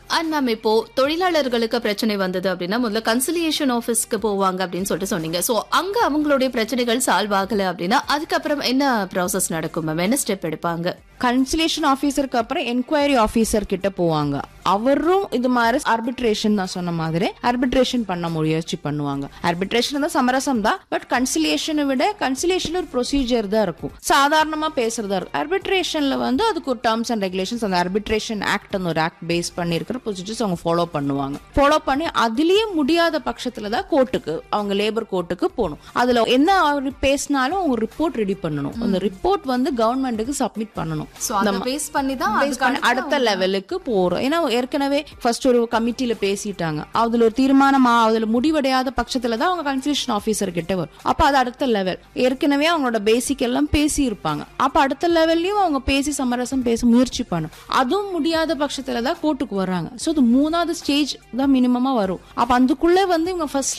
and ma'am இப்போ தொழிலாளர்களுக்கு பிரச்சனை வந்தது அப்படின்னா முதல்ல கன்சிலியேஷன் ஆஃபீஸ்க்கு போவாங்க அப்படின்னு சொல்லிட்டு சொன்னீங்க சோ அங்க அவங்களுடைய பிரச்சனைகள் சால்வ் ஆகல அப்படின்னா அதுக்கப்புறம் என்ன ப்ராசஸ் நடக்கும் மேம் என்ன ஸ்டெப் எடுப்பாங்க கன்சலேஷன் ஆஃபீஸருக்கு அப்புறம் என்கொயரி ஆஃபீஸர் கிட்ட போவாங்க அவரும் இது மாதிரி ஆர்பிட்ரேஷன் தான் சொன்ன மாதிரி ஆர்பிட்ரேஷன் பண்ண முயற்சி பண்ணுவாங்க ஆர்பிட்ரேஷன் தான் சமரசம் தான் பட் கன்சிலியேஷனை விட கன்சிலியேஷன் ஒரு ப்ரொசீஜர் தான் இருக்கும் சாதாரணமா பேசுறதா இருக்கும் ஆர்பிட்ரேஷன்ல வந்து அதுக்கு ஒரு டேர்ம்ஸ் அண்ட் ரெகுலேஷன்ஸ் அந்த ஆர்பிட்ரேஷன் ஆக்ட் ஒரு ஆக்ட் பேஸ் பண்ணி இருக்கிற ப்ரொசீஜர்ஸ் அவங்க ஃபாலோ பண்ணுவாங்க ஃபாலோ பண்ணி அதுலயே முடியாத பட்சத்துல தான் கோர்ட்டுக்கு அவங்க லேபர் கோர்ட்டுக்கு போகணும் அதுல என்ன அவர் பேசினாலும் அவங்க ரிப்போர்ட் ரெடி பண்ணணும் அந்த ரிப்போர்ட் வந்து கவர்மெண்ட்டுக்கு சப்மிட் பண்ணணும் சோ அத பேஸ் பண்ணி தான் Base பண்ணி அடுத்த லெவலுக்கு போறோம் ஏன்னா ஏற்கனவே ஃபர்ஸ்ட் ஒரு கமிட்டில பேசிட்டாங்க அதுல ஒரு தீர்மானமா அதுல முடிவடையாத பட்சத்துல தான் அவங்க கன்ஃபியூஷன் ஆபீசர் கிட்ட வரும் அப்ப அது அடுத்த லெவல் ஏற்கனவே அவங்களோட பேசிக் எல்லாம் பேசி இருப்பாங்க அப்ப அடுத்த லெவல்லயும் அவங்க பேசி சமரசம் பேச முயற்சி பண்ணும் அதுவும் முடியாத பட்சத்துல தான் கோர்ட்டுக்கு வர்றாங்க சோ அது மூணாவது ஸ்டேஜ் தான் மினிமமா வரும் அப்ப அதுக்குள்ள வந்து இவங்க ஃபர்ஸ்ட்